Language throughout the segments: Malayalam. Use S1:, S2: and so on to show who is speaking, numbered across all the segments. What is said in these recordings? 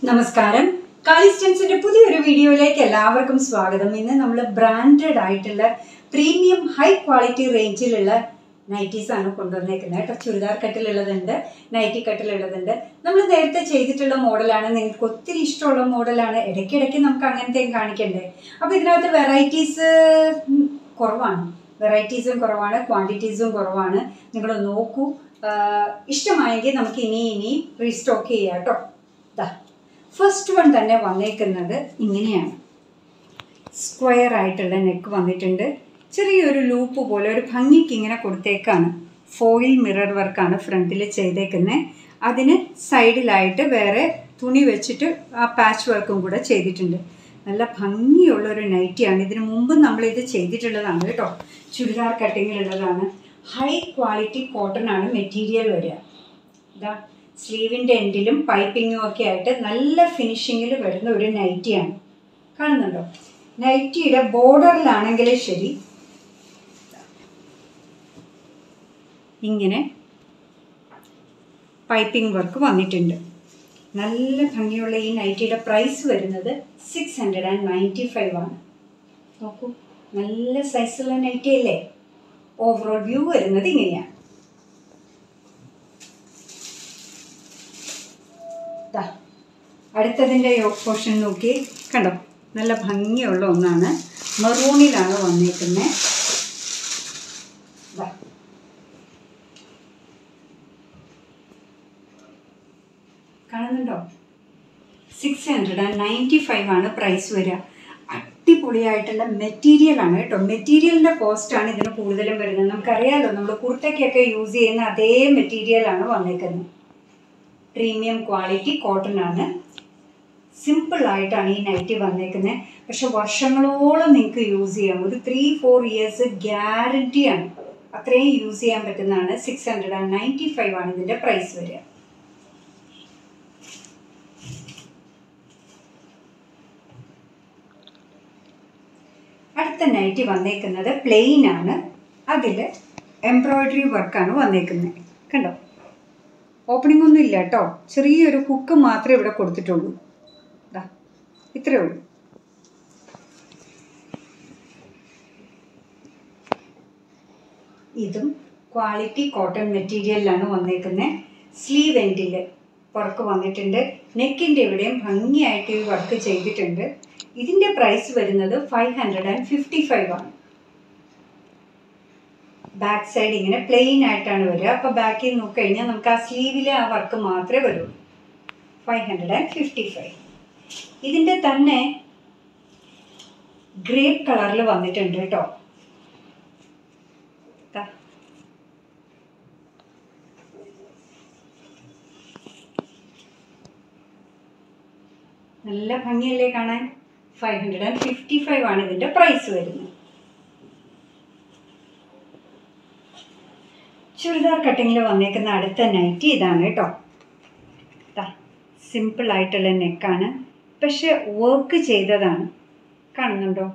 S1: നമസ്കാരം കാലിസ്റ്റൻസിന്റെ പുതിയൊരു വീഡിയോയിലേക്ക് എല്ലാവർക്കും സ്വാഗതം ഇന്ന് നമ്മൾ ബ്രാൻഡഡ് ആയിട്ടുള്ള പ്രീമിയം ഹൈ ക്വാളിറ്റി റേഞ്ചിലുള്ള നൈറ്റീസ് ആണ് കൊണ്ടുവന്നേക്കുന്നത് കേട്ടോ ചുരിദാർ കട്ടിലുള്ളതുണ്ട് നൈറ്റി കട്ടിലുള്ളതുണ്ട് നമ്മൾ നേരത്തെ ചെയ്തിട്ടുള്ള മോഡലാണ് നിങ്ങൾക്ക് ഒത്തിരി ഇഷ്ടമുള്ള മോഡലാണ് ഇടയ്ക്കിടയ്ക്ക് നമുക്ക് അങ്ങനത്തെയും കാണിക്കണ്ടേ അപ്പോൾ ഇതിനകത്ത് വെറൈറ്റീസ് കുറവാണ് വെറൈറ്റീസും കുറവാണ് ക്വാണ്ടിറ്റീസും കുറവാണ് നിങ്ങൾ നോക്കൂ ആഹ് ഇഷ്ടമായെങ്കിൽ നമുക്ക് ഇനി ഇനി റീസ്റ്റോക്ക് ചെയ്യാം കേട്ടോ ദാ ഫസ്റ്റ് വൺ തന്നെ വന്നേക്കുന്നത് ഇങ്ങനെയാണ് സ്ക്വയർ ആയിട്ടുള്ള നെക്ക് വന്നിട്ടുണ്ട് ചെറിയൊരു ലൂപ്പ് പോലെ ഒരു ഭംഗിക്ക് ഇങ്ങനെ കൊടുത്തേക്കാണ് ഫോയിൽ മിറർ വർക്കാണ് ഫ്രണ്ടിൽ ചെയ്തേക്കുന്നത് അതിന് സൈഡിലായിട്ട് വേറെ തുണി വെച്ചിട്ട് ആ പാച്ച് വർക്കും കൂടെ ചെയ്തിട്ടുണ്ട് നല്ല ഭംഗിയുള്ള ഒരു നൈറ്റിയാണ് ഇതിന് മുമ്പ് നമ്മളിത് ചെയ്തിട്ടുള്ളതാണ് കേട്ടോ ചുരിദാർ കട്ടിങ്ങിലുള്ളതാണ് ഹൈ ക്വാളിറ്റി കോട്ടൺ ആണ് മെറ്റീരിയൽ വരിക ഇതാ സ്ലീവിൻ്റെ എൻഡിലും പൈപ്പിങ്ങും ഒക്കെ ആയിട്ട് നല്ല ഫിനിഷിങ്ങിൽ വരുന്ന ഒരു നൈറ്റിയാണ് കാണുന്നുണ്ടോ നൈറ്റിയുടെ ബോർഡറിലാണെങ്കിൽ ശരി ഇങ്ങനെ പൈപ്പിംഗ് വർക്ക് വന്നിട്ടുണ്ട് നല്ല ഭംഗിയുള്ള ഈ നൈറ്റിയുടെ പ്രൈസ് വരുന്നത് six hundred and ninety five ആണ് നോക്കൂ നല്ല സൈസുള്ള നൈറ്റി അല്ലേ ഓവറോൾ വ്യൂ വരുന്നത് ഇങ്ങനെയാണ് ദാ അടുത്തതിൻ്റെ യോക്ക് പോർഷൻ നോക്കി കണ്ടോ നല്ല ഭംഗിയുള്ള ഒന്നാണ് മെറൂണിലാണ് വന്നേക്കുന്നത് ദാ കാണുന്നുണ്ടോ six hundred and ninety five ആണ് പ്രൈസ് വരിക അടിപൊളിയായിട്ടുള്ള മെറ്റീരിയൽ ആണ് കേട്ടോ മെറ്റീരിയലിൻ്റെ കോസ്റ്റാണ് ഇതിന് കൂടുതലും വരുന്നത് നമുക്കറിയാമല്ലോ നമ്മൾ കുർത്തയ്ക്കൊക്കെ യൂസ് ചെയ്യുന്ന അതേ മെറ്റീരിയൽ ആണ് വന്നേക്കുന്നത് പ്രീമിയം ക്വാളിറ്റി കോട്ടൺ ആണ് സിമ്പിൾ ആയിട്ടാണ് ഈ നൈറ്റി വന്നേക്കുന്നത് പക്ഷെ വർഷങ്ങളോളം നിങ്ങൾക്ക് യൂസ് ചെയ്യാം ഒരു ത്രീ ഫോർ ഇയേഴ്സ് ഗ്യാരണ്ടിയാണ് അത്രയും യൂസ് ചെയ്യാൻ പറ്റുന്നതാണ് six hundred and ninety five ആണ് ഇതിൻ്റെ പ്രൈസ് വരിക അടുത്ത നൈറ്റി വന്നേക്കുന്നത് പ്ലെയിൻ ആണ് അതിൽ എംബ്രോയ്ഡറി വർക്കാണ് വന്നേക്കുന്നത് കണ്ടോ ഓപ്പണിംഗ് ഒന്നും ഇല്ല കേട്ടോ ചെറിയൊരു ഹുക്ക് മാത്രമേ ഇവിടെ കൊടുത്തിട്ടുള്ളൂ ദാ ഇത്രയേ ഉള്ളൂ ഇതും ക്വാളിറ്റി കോട്ടൺ മെറ്റീരിയലിലാണ് വന്നേക്കുന്നത് സ്ലീവ് എൻഡിൽ വർക്ക് വന്നിട്ടുണ്ട് നെക്കിൻ്റെ ഇവിടെയും ഭംഗിയായിട്ട് ഈ വർക്ക് ചെയ്തിട്ടുണ്ട് ഇതിൻ്റെ പ്രൈസ് വരുന്നത് five hundred and fifty five ആണ് ബാക്ക് സൈഡ് ഇങ്ങനെ പ്ലെയിൻ ആയിട്ടാണ് വരിക അപ്പോൾ ബാക്കിൽ നോക്കിക്കഴിഞ്ഞാൽ നമുക്ക് ആ സ്ലീവിലെ ആ വർക്ക് മാത്രമേ വരുള്ളൂ five hundred and fifty five ഇതിൻ്റെ തന്നെ ഗ്രേപ്പ് കളറിൽ വന്നിട്ടുണ്ട് കേട്ടോ ദാ. നല്ല ഭംഗിയല്ലേ കാണാൻ five hundred and fifty five ആണ് ഇതിൻ്റെ പ്രൈസ് വരുന്നത് ചുരിദാർ കട്ടിങ്ങിൽ വന്നേക്കുന്ന അടുത്ത നൈറ്റി ഇതാണ് കേട്ടോ സിമ്പിൾ ആയിട്ടുള്ള നെക്കാണ് പക്ഷെ വർക്ക് ചെയ്തതാണ് കാണുന്നുണ്ടോ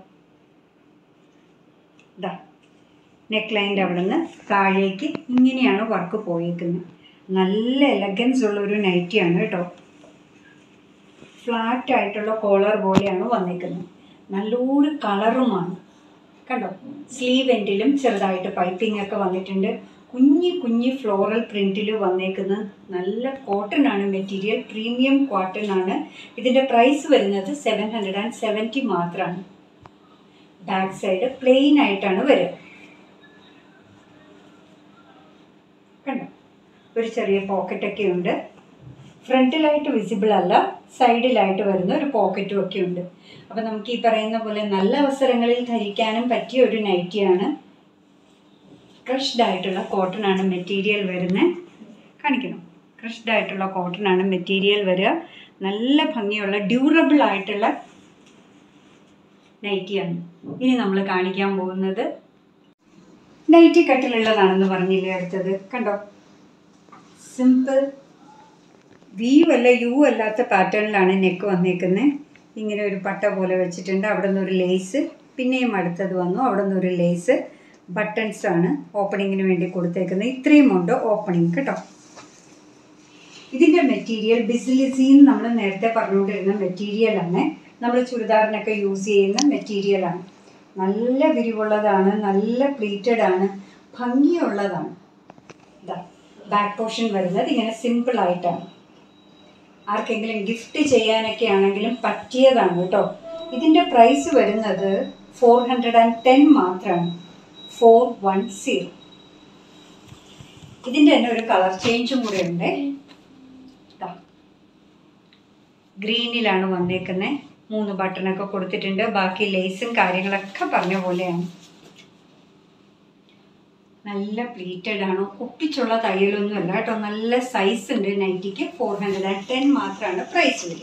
S1: ഇതാ നെക്ക് ലൈൻ്റെ അവിടെ നിന്ന് താഴേക്ക് ഇങ്ങനെയാണ് വർക്ക് പോയേക്കുന്നത് നല്ല എലഗൻസ് ഉള്ള ഒരു നൈറ്റിയാണ് കേട്ടോ ഫ്ലാറ്റ് ആയിട്ടുള്ള കോളർ പോലെയാണ് വന്നേക്കുന്നത് നല്ലൊരു കളറുമാണ് കണ്ടോ സ്ലീവ് എൻഡിലും ചെറുതായിട്ട് പൈപ്പിംഗ് ഒക്കെ വന്നിട്ടുണ്ട് കുഞ്ഞി കുഞ്ഞി ഫ്ലോറൽ പ്രിന്റിൽ വന്നേക്കുന്ന നല്ല കോട്ടൺ ആണ് മെറ്റീരിയൽ പ്രീമിയം കോട്ടൺ ആണ് ഇതിൻ്റെ പ്രൈസ് വരുന്നത് സെവൻ ഹൺഡ്രഡ് ആൻഡ് സെവൻറ്റി മാത്രമാണ് ബാക്ക് സൈഡ് പ്ലെയിൻ ആയിട്ടാണ് വരിക കണ്ടോ ഒരു ചെറിയ പോക്കറ്റൊക്കെ ഉണ്ട് ഫ്രണ്ടിലായിട്ട് വിസിബിൾ അല്ല സൈഡിലായിട്ട് വരുന്ന ഒരു പോക്കറ്റും ഒക്കെ ഉണ്ട് അപ്പോൾ നമുക്ക് ഈ പറയുന്ന പോലെ നല്ല അവസരങ്ങളിൽ ധരിക്കാനും പറ്റിയ ഒരു നൈറ്റിയാണ് ക്രഷ്ഡ് ആയിട്ടുള്ള കോട്ടൺ ആണ് മെറ്റീരിയൽ വരുന്നത് കാണിക്കണം ക്രഷ്ഡ് ആയിട്ടുള്ള കോട്ടൺ ആണ് മെറ്റീരിയൽ വരിക നല്ല ഭംഗിയുള്ള ഡ്യൂറബിൾ ആയിട്ടുള്ള നൈറ്റിയാണ് ഇനി നമ്മൾ കാണിക്കാൻ പോകുന്നത് നൈറ്റി കട്ടിലുള്ളതാണെന്ന് പറഞ്ഞില്ലേ അടുത്തത് കണ്ടോ സിമ്പിൾ വി അല്ല യു അല്ലാത്ത പാറ്റേണിലാണ് നെക്ക് വന്നേക്കുന്നത് ഇങ്ങനെ ഒരു പട്ട പോലെ വെച്ചിട്ടുണ്ട് അവിടെ നിന്ന് ഒരു ലേസ് പിന്നെയും അടുത്തത് വന്നു അവിടെ നിന്ന് ഒരു ലേസ് ബട്ടൺസ് ആണ് ഓപ്പണിങ്ങിന് വേണ്ടി കൊടുത്തേക്കുന്നത് ഇത്രയും ഉണ്ട് ഓപ്പണിങ് കേട്ടോ ഇതിൻ്റെ മെറ്റീരിയൽ ബിസിലിസീൻ നമ്മൾ നേരത്തെ പറഞ്ഞുകൊണ്ടിരുന്ന മെറ്റീരിയലാണ് നമ്മൾ ചുരിദാറിനൊക്കെ യൂസ് ചെയ്യുന്ന മെറ്റീരിയലാണ് നല്ല വിരിവുള്ളതാണ് നല്ല പ്ലീറ്റഡ് ആണ് ഭംഗിയുള്ളതാണ് ഇതാ ബാക്ക് പോർഷൻ വരുന്നത് ഇങ്ങനെ സിമ്പിൾ ആയിട്ടാണ് ആർക്കെങ്കിലും ഗിഫ്റ്റ് ചെയ്യാനൊക്കെ ആണെങ്കിലും പറ്റിയതാണ് കേട്ടോ ഇതിൻ്റെ പ്രൈസ് വരുന്നത് ഫോർ ഹൺഡ്രഡ് ആൻഡ് ടെൻ മാത്രമാണ് ഫോർ വൺ സീറോ ഇതിൻ്റെ തന്നെ ഒരു കളർ ചേഞ്ചും കൂടെ ഉണ്ട് ദാ. ഗ്രീനിലാണ് വന്നേക്കുന്നത് മൂന്ന് ബട്ടണൊക്കെ കൊടുത്തിട്ടുണ്ട് ബാക്കി ലേസും കാര്യങ്ങളൊക്കെ പറഞ്ഞ പോലെയാണ് നല്ല പ്ലീറ്റഡ് ആണ് ഒപ്പിച്ചുള്ള തയ്യലൊന്നും അല്ല കേട്ടോ നല്ല സൈസ് ഉണ്ട് നൈറ്റിക്ക് ഫോർ ഹൺഡ്രഡ് ആൻഡ് ടെൻ മാത്രമാണ് പ്രൈസ് വരിക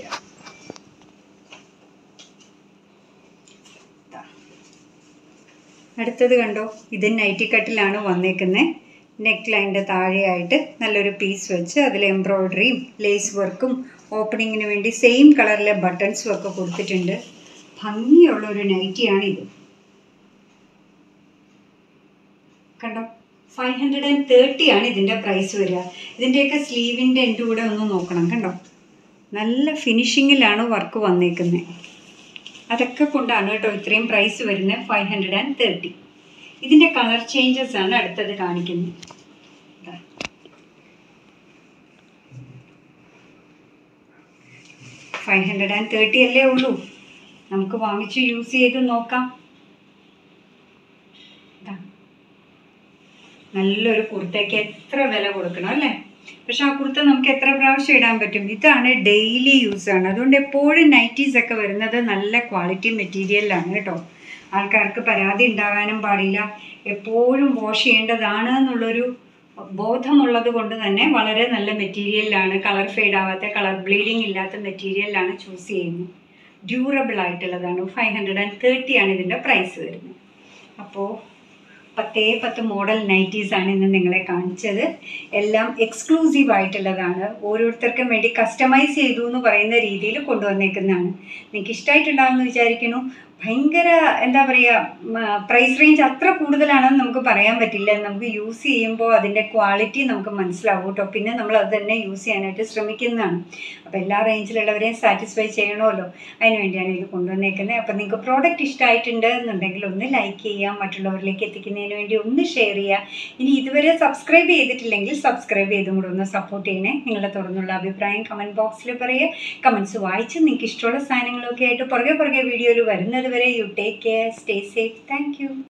S1: ദാ. അടുത്തത് കണ്ടോ ഇത് നൈറ്റി കട്ടിലാണ് വന്നേക്കുന്നത് നെക്ക് ലൈൻ്റെ താഴെയായിട്ട് നല്ലൊരു പീസ് വെച്ച് അതിൽ എംബ്രോയ്ഡറിയും ലേസ് വർക്കും ഓപ്പണിങ്ങിന് വേണ്ടി സെയിം കളറിലെ ബട്ടൺസും ഒക്കെ കൊടുത്തിട്ടുണ്ട് ഭംഗിയുള്ള ഒരു നൈറ്റിയാണ് ഇത് കണ്ടോ ഫൈവ് ഹൺഡ്രഡ് ആൻഡ് തേർട്ടി ആണ് ഇതിൻ്റെ പ്രൈസ് വരിക ഇതിൻ്റെയൊക്കെ സ്ലീവിൻ്റെ എൻ്റെ കൂടെ ഒന്ന് നോക്കണം കണ്ടോ നല്ല ഫിനിഷിങ്ങിലാണ് വർക്ക് വന്നേക്കുന്നത് അതൊക്കെ കൊണ്ടാണ് കേട്ടോ ഇത്രയും പ്രൈസ് വരുന്നത് ഫൈവ് ഹൺഡ്രഡ് ആൻഡ് തേർട്ടി ഇതിൻ്റെ കളർ ചേഞ്ചസ് ആണ് അടുത്തത് കാണിക്കുന്നത് ദാ. ഫൈവ് ഹൺഡ്രഡ് ആൻഡ് തേർട്ടി അല്ലേ ഉള്ളൂ നമുക്ക് വാങ്ങിച്ച് യൂസ് ചെയ്ത് നോക്കാം ദാ. നല്ലൊരു കുർത്തയ്ക്ക് എത്ര വില കൊടുക്കണം അല്ലേ പക്ഷെ ആ കുർത്ത നമുക്ക് എത്ര പ്രാവശ്യം ഇടാൻ പറ്റും ഇതാണ് ഡെയിലി യൂസ് ആണ് അതുകൊണ്ട് എപ്പോഴും നൈറ്റീസ് ഒക്കെ വരുന്നത് നല്ല ക്വാളിറ്റി മെറ്റീരിയലാണ് കേട്ടോ ആൾക്കാർക്ക് പരാതി ഉണ്ടാകാനും പാടില്ല എപ്പോഴും വാഷ് ചെയ്യേണ്ടതാണ് എന്നുള്ളൊരു ബോധമുള്ളത് കൊണ്ട് തന്നെ വളരെ നല്ല മെറ്റീരിയലാണ് കളർ ഫെയ്ഡ് ആവാത്ത കളർ ബ്ലീഡിങ് ഇല്ലാത്ത മെറ്റീരിയലാണ് ചൂസ് ചെയ്യുന്നത് ഡ്യൂറബിൾ ആയിട്ടുള്ളതാണ് ഫൈവ് ഹൺഡ്രഡ് ആൻഡ് തേർട്ടി ആണ് ഇതിൻ്റെ പ്രൈസ് വരുന്നത് അപ്പോൾ പത്തേ പത്ത് മോഡൽ നൈറ്റീസ് ആണ് ഇന്ന് നിങ്ങളെ കാണിച്ചത് എല്ലാം എക്സ്ക്ലൂസീവ് ആയിട്ടുള്ളതാണ് ഓരോരുത്തർക്കും വേണ്ടി കസ്റ്റമൈസ് ചെയ്തു എന്ന് പറയുന്ന രീതിയിൽ കൊണ്ടുവന്നേക്കുന്നതാണ് നിങ്ങൾക്ക് ഇഷ്ടമായിട്ടുണ്ടാവുമെന്ന് വിചാരിക്കുന്നു ഭയങ്കര എന്താ പറയുക പ്രൈസ് റേഞ്ച് അത്ര കൂടുതലാണെന്ന് നമുക്ക് പറയാൻ പറ്റില്ല നമുക്ക് യൂസ് ചെയ്യുമ്പോൾ അതിൻ്റെ ക്വാളിറ്റി നമുക്ക് മനസ്സിലാവും കേട്ടോ പിന്നെ നമ്മൾ അത് തന്നെ യൂസ് ചെയ്യാനായിട്ട് ശ്രമിക്കുന്നതാണ് അപ്പോൾ എല്ലാ റേഞ്ചിലുള്ളവരെയും സാറ്റിസ്ഫൈ ചെയ്യണമല്ലോ അതിന് വേണ്ടിയാണ് ഇത് കൊണ്ടുവന്നേക്കുന്നത് അപ്പോൾ നിങ്ങൾക്ക് പ്രോഡക്റ്റ് ഇഷ്ടമായിട്ടുണ്ട് എന്നുണ്ടെങ്കിൽ ഒന്ന് ലൈക്ക് ചെയ്യുക മറ്റുള്ളവരിലേക്ക് എത്തിക്കുന്നതിന് വേണ്ടി ഒന്ന് ഷെയർ ചെയ്യുക ഇനി ഇതുവരെ സബ്സ്ക്രൈബ് ചെയ്തിട്ടില്ലെങ്കിൽ സബ്സ്ക്രൈബ് ചെയ്തും കൂടെ ഒന്ന് സപ്പോർട്ട് ചെയ്യണേ നിങ്ങളുടെ തുറന്നുള്ള അഭിപ്രായം കമൻറ്റ് ബോക്സിൽ പറയുക കമൻറ്റ്സ് വായിച്ച് നിങ്ങൾക്ക് ഇഷ്ടമുള്ള സാധനങ്ങളൊക്കെ ആയിട്ട് പുറകെ പുറകെ വീഡിയോയിൽ വരുന്നത് വരെ you take care stay safe thank